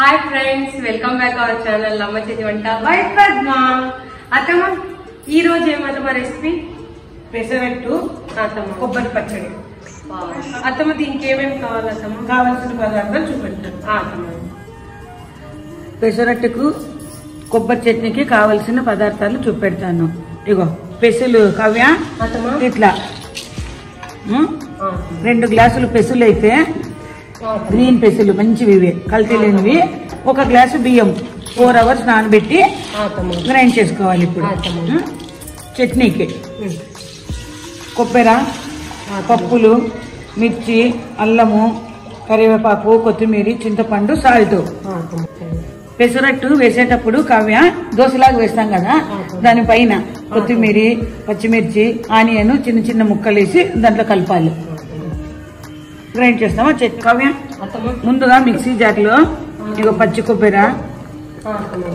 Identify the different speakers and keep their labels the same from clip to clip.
Speaker 1: Hi friends welcome back our channel Amma Chethi వంట by Padma అత్తమ్మ ఈ రోజు ఏమత్తమ్మ రెసిపీ
Speaker 2: పెసరట్టు
Speaker 1: అత్తమ్మ
Speaker 2: కొబ్బరి పచ్చడి
Speaker 1: అత్తమ్మ దీనికి ఏమేమి కావాలి అత్తమ్మ
Speaker 2: కావలసిన పదార్థాలు చూపెట్టాను
Speaker 1: ఆ, అత్తమ్మ
Speaker 2: పెసరట్టుకు కొబ్బరి చట్నీకి కావలసిన పదార్థాలు చూపెడతాను ఇగో పెసులు కవ్య
Speaker 1: అత్తమ్మ
Speaker 2: ఇట్లా ఉం?
Speaker 1: ఆ,
Speaker 2: రెండు గ్లాసులు పెసులు అయితే
Speaker 1: ఆ,
Speaker 2: గ్రీన్ పెసులు మంచివి ఇవే కల్తీ లేనివి ఒక గ్లాసు బియ్యం ఫోర్ అవర్స్ నానబెట్టి
Speaker 1: ఆ, అత్తమ్మ
Speaker 2: గ్రైండ్ చేసుకోవాలి ఇప్పుడు
Speaker 1: అర్థం.
Speaker 2: ఉం? చట్నీకి
Speaker 1: ఉమ్.
Speaker 2: కొబ్బెర పప్పులు మిర్చి అల్లము కరివేపాకు కొత్తిమీర చింతపండు సాల్ట్
Speaker 1: ఆ, అత్తమ్మ
Speaker 2: పెసరట్టు వేసేటప్పుడు కావ్య దోశలాగా వేస్తాం కదా దానిపైన కొత్తిమీర పచ్చిమిర్చి ఆనియన్ చిన్న చిన్న ముక్కలు వేసి దాంట్లో కలపాలి గ్రైండ్ చేస్తామా చెట్ కావ్య
Speaker 1: అత్తమ్మ
Speaker 2: ముందుగా మిక్సీ జార్లో ఇక పచ్చి కొబ్బరి
Speaker 1: ఆ, అత్తమ్మ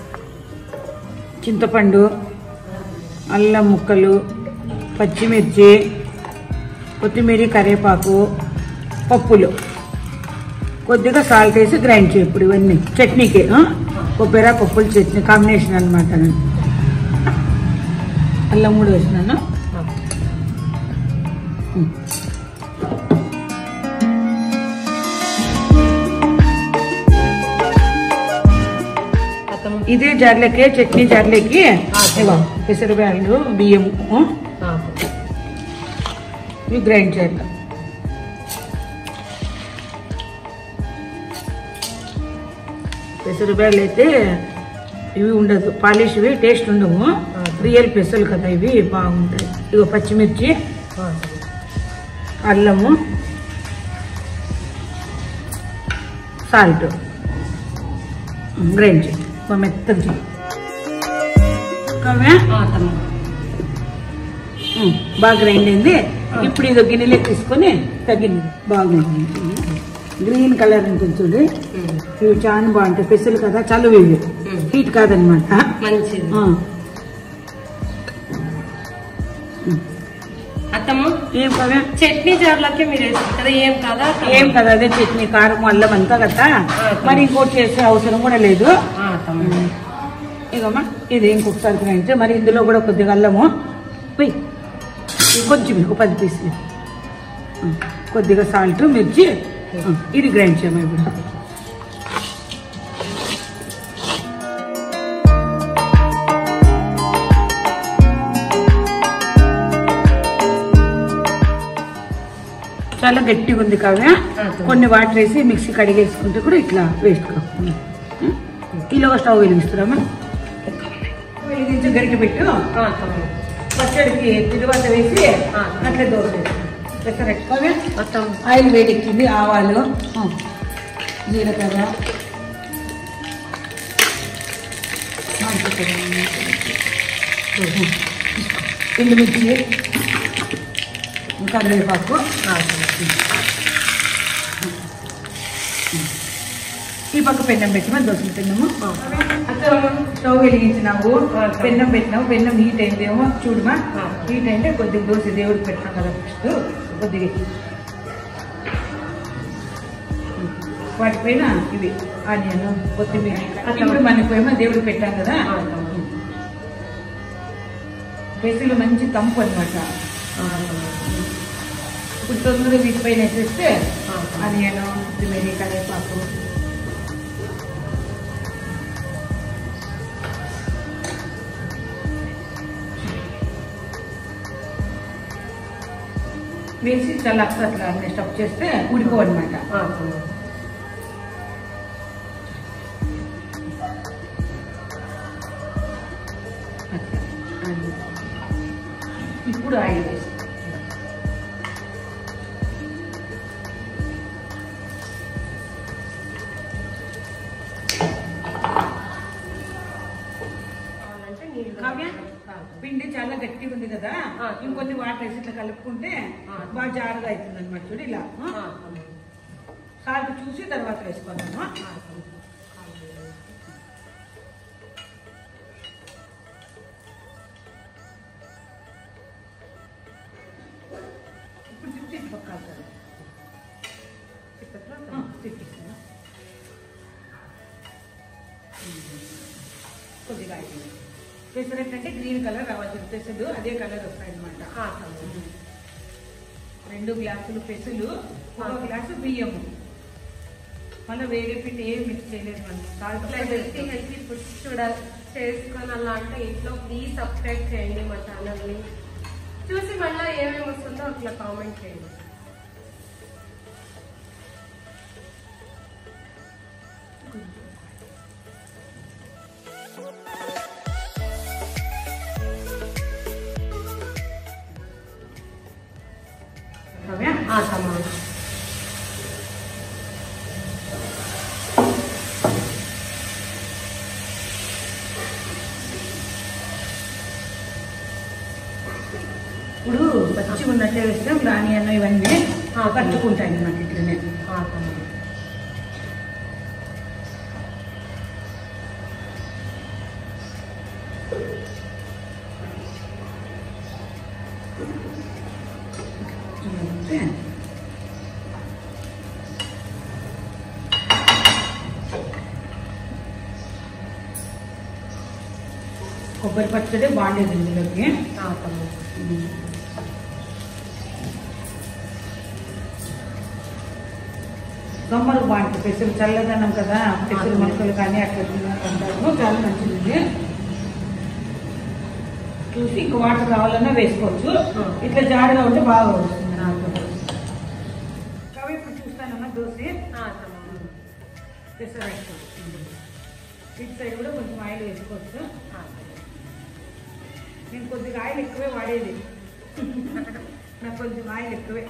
Speaker 2: చింతపండు అల్లం ముక్కలు పచ్చిమిర్చి కొత్తిమీర కరివేపాకు పప్పులు కొద్దిగా సాల్ట్ వేసి గ్రైండ్ చేయి ఇప్పుడు ఇవన్నీ చట్నీకి ఆ? కొబ్బరి పప్పులు చట్నీ కాంబినేషన్ అనమాట అల్లం కూడా వేసినాను
Speaker 1: ఆ.
Speaker 2: ఉమ్.
Speaker 1: అత్తమ్మ
Speaker 2: ఇదే జార్లకే చట్నీ జార్లకి ఇగో పెసరబ్యాళ్ళు బియ్యం ఆ?
Speaker 1: ఆ,
Speaker 2: ఇవి గ్రైండ్ చేయాలి పెసరబ్యాళ్ళు అయితే ఇవి ఉండదు పాలిష్ ఇవి టేస్ట్ ఉండవు రియల్ పెసలు కదా ఇవి బాగుంటాయి ఇగో పచ్చిమిర్చి
Speaker 1: ఆ,
Speaker 2: అల్లము సాల్ట్ గ్రైండ్ చేయి బాగా మెత్తగా చేయి కావ్య?
Speaker 1: ఆ, అత్తమ్మ
Speaker 2: ఉమ్, బాగా గ్రైండ్ అయింది ఇప్పుడు ఇది గిన్నెలోకి తీసుకొని తగ్గింది బాగుంది గ్రీన్ కలర్ ఉంటుంది చూడు
Speaker 1: ఉమ్.
Speaker 2: ఇవి చాలా బాగుంటాయి పెసలు కదా చలువ ఇవి
Speaker 1: ఉమ్.
Speaker 2: హీట్ కాదనమాట
Speaker 1: మంచిది
Speaker 2: ఆ.
Speaker 1: అత్తమ్మ
Speaker 2: ఏం కదా
Speaker 1: చట్నీ జార్లకి మీరు వేస్తారు కదా ఏం కదా అత్తమ్మ?
Speaker 2: ఏం కదా అదే చట్నీ కారం అల్లం అంతా కదా మరి ఇంకోటి చేసే అవసరం కూడా లేదు
Speaker 1: ఆ, అత్తమ్మ
Speaker 2: ఇగమ్మా ఇది ఇంకొకసారి గ్రైండ్ చేయి. మరి ఇందులో కూడా కొద్దిగా అల్లము పోయి కొంచెం ఒక పది పీసులు ఉం. కొద్దిగా సాల్ట్ మిర్చి ఉం. ఇది గ్రైండ్ చేయమా ఇప్పుడు చాలా గట్టిగా ఉంది కావ్య కొన్ని వాటర్ వేసి మిక్సీ కడిగేసుకుంటే కూడా ఇట్లా వేస్ట్ కాకుండా ఈలోగా స్టవ్ వెలిగిస్తున్నామా వెలిగించి గరిటె పెట్టు
Speaker 1: ఆ, అత్తమ్మ
Speaker 2: పచ్చడికి తిరువాత వేసి
Speaker 1: ఆ.
Speaker 2: అట్లా దోశ వేసి. పెసరట్టు కావ్య
Speaker 1: అత్తమ్మ
Speaker 2: ఆయిల్ వేడెక్కింది ఆవాలు ఆ, జీలకర్ర ఎండుమిర్చి కరివేపాకు
Speaker 1: ఆ, అత్తమ్మ
Speaker 2: ఈ పక్క పెన్నం పెట్టినా దోశ పెన్నము
Speaker 1: అత్తమ్మ
Speaker 2: స్టవ్ వెలిగించినావు
Speaker 1: ఆ.
Speaker 2: పెన్నం పెట్టినావు పెన్నం హీట్ అయిందేమో చూడమా
Speaker 1: ఆ.
Speaker 2: హీట్ అయితే కొద్దిగా దోశ దేవుడికి పెట్టినాం కదా ఫస్ట్ కొద్దిగా వాటిపైన ఇవి ఆనియన్ కొత్తిమీర ఇప్పుడు మనకేమో దేవుడికి పెట్టాం కదా
Speaker 1: ఆ, అత్తమ్మ
Speaker 2: పెసలు మంచి తంపు అనమాట
Speaker 1: ఆ, అత్తమ్మ
Speaker 2: ఇప్పుడు తొందరగా వీటిపైన వేసేస్తే
Speaker 1: ఆ.
Speaker 2: ఆనియన్ కొత్తిమీర కరివేపాకు వేసి చాలా అట్లా స్టఫ్ చేస్తే ఉడిపోవన్నమాట
Speaker 1: ఆ, అత్తమ్మ
Speaker 2: అట్లా. అది. ఇప్పుడు ఆయిల్ వేసి
Speaker 1: కావాలంటే నీళ్ళు
Speaker 2: కావ్య
Speaker 1: ఆ,
Speaker 2: పిండి చాలా గట్టిగా ఉంది కదా
Speaker 1: ఆ.
Speaker 2: ఇంకొన్ని వాటర్ వేసి ఇట్లా కలుపుకుంటే
Speaker 1: ఆ.
Speaker 2: బాగా జారుగా అవుతుంది అనమాట చూడు ఇలా
Speaker 1: ఆ, అత్తమ్మ
Speaker 2: సాల్ట్ చూసి తర్వాత వేసుకున్నాను
Speaker 1: ఆ, అత్తమ్మ
Speaker 2: ఇప్పుడు తిప్పి ఇటు పక్క అవుతుంది. తిప్పట్లా? ఆ, తిప్పేస్తున్నా. కావాలి పెసరట్టు అంటే గ్రీన్ కలర్ రావాలి పెసలు అదే కలర్ వస్తాయి అనమాట
Speaker 1: ఆ, తమ్ముడు.
Speaker 2: రెండు గ్లాసులు పెసులు ఒక గ్లాసు బియ్యము మళ్ళీ వేరే పిండి ఏం మిక్స్ చేయలేదు మనం సాల్ట్
Speaker 1: ఇట్లా హెల్తీ హెల్తీ ఫుడ్స్ చూడాలి చేసుకొని అలా అంటే ఇంట్లో ప్లీజ్ సబ్స్క్రైబ్ చేయండి మా ఛానల్ని చూసి మళ్ళీ ఏమేమి వస్తుందో అట్లా కామెంట్ చేయండి
Speaker 2: కావ్య?
Speaker 1: ఆ, తమ్ముడు.
Speaker 2: ఇప్పుడు పచ్చి ఉన్నట్టే వేస్తే దాని అన్న ఇవన్నీ
Speaker 1: ఆ,
Speaker 2: కట్టుకుంటాయి అన్నమాట ఇట్లనే
Speaker 1: ఆ, తమ్ముడు.
Speaker 2: చూడండి. కొబ్బరి పచ్చడి బాగుండేది ఇందులోకి
Speaker 1: ఆ, తమ్ముడు.
Speaker 2: గమ్మలు బాగుంటుంది పెసరు చల్లదనం కదా పెసరు మొలకలు కానీ అట్లా తిన్నారంటారు చాలా మంచిది చూసి ఇంక వాటర్ కావాలన్నా వేసుకోవచ్చు ఇట్లా జాడగా ఉంటే బాగా వస్తుంది నాకు కాబట్టి ఇప్పుడు చూస్తానమ్మా దోశ
Speaker 1: ఆ, తమ్ముడు.
Speaker 2: పెసరట్టు ఇటు సైడ్ కూడా కొంచెం ఆయిల్ వేసుకోవచ్చు
Speaker 1: ఆ, తమ్ముడు.
Speaker 2: నేను కొద్దిగా ఆయిల్ ఎక్కువే వాడేది నాకు కొంచెం ఆయిల్ ఎక్కువే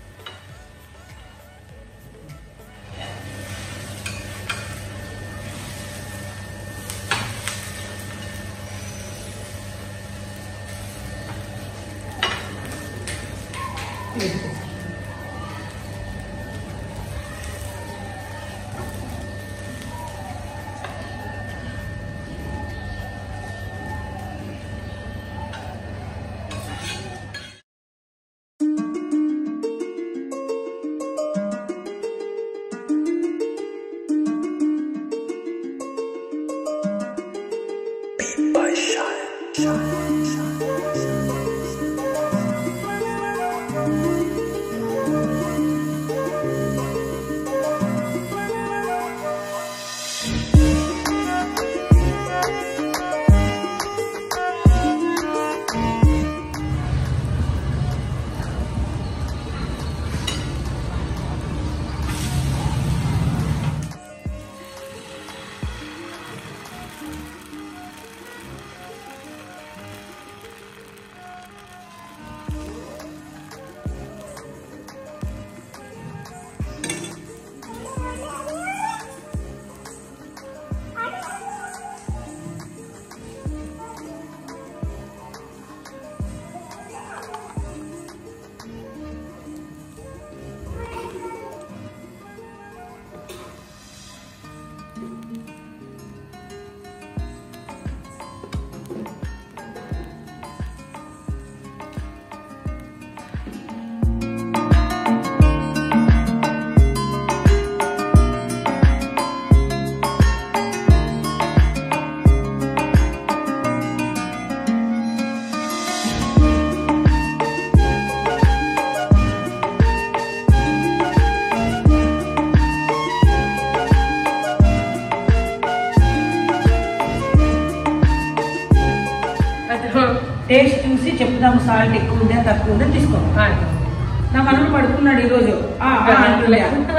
Speaker 2: టేస్ట్ చూసి చెప్దాము సాల్ట్ ఎక్కువ ఉందా తక్కువ ఉందా తీసుకో
Speaker 1: ఆ,
Speaker 2: నా మనకు పడుకున్నాడు ఈరోజు ఆ, ఆ అంటుండే.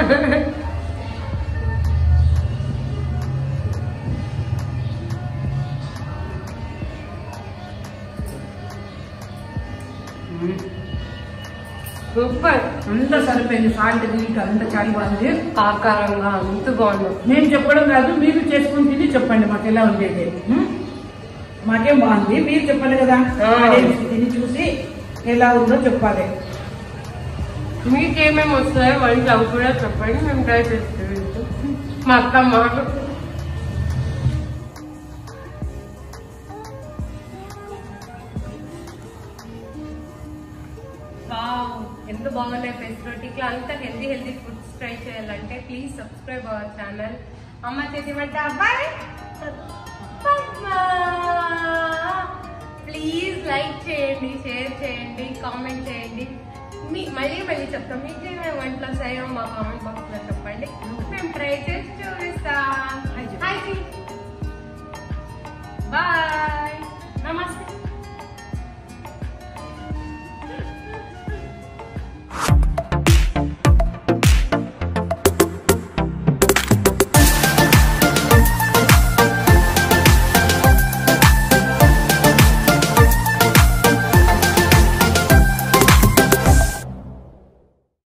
Speaker 1: సూపర్
Speaker 2: అంతా సరిపోయింది సాల్ట్ దీనికి అంతా చాలా బాగుంది
Speaker 1: ఆకారంగా అంత బాగుంది
Speaker 2: నేను చెప్పడం కాదు మీరు చేసుకుని తిని చెప్పండి మాకు ఎలా ఉండేది ఉం? మాకేం బాగుంది మీరు చెప్పాలి కదా
Speaker 1: ఆ.
Speaker 2: అదే తిని చూసి ఎలా ఉందో చెప్పాలి
Speaker 1: మీకేమేమి వస్తాయో వంటలు అవి కూడా చెప్పండి మేము ట్రై చేస్తాం మా అక్క మాకు వావ్, ఎంత బాగున్నాయి ఫెసిలిటీ ఇట్లా అంత హెల్దీ హెల్దీ ఫుడ్స్ ట్రై చేయాలంటే please subscribe our channel Amma Chethi Vanta bye bye upma please like చేయండి షేర్ చేయండి కామెంట్ చేయండి మీ మళ్ళీ మళ్ళీ చెప్తాం మీకు ఏమేమి వంటలు వస్తాయో మా కామెంట్ బాక్స్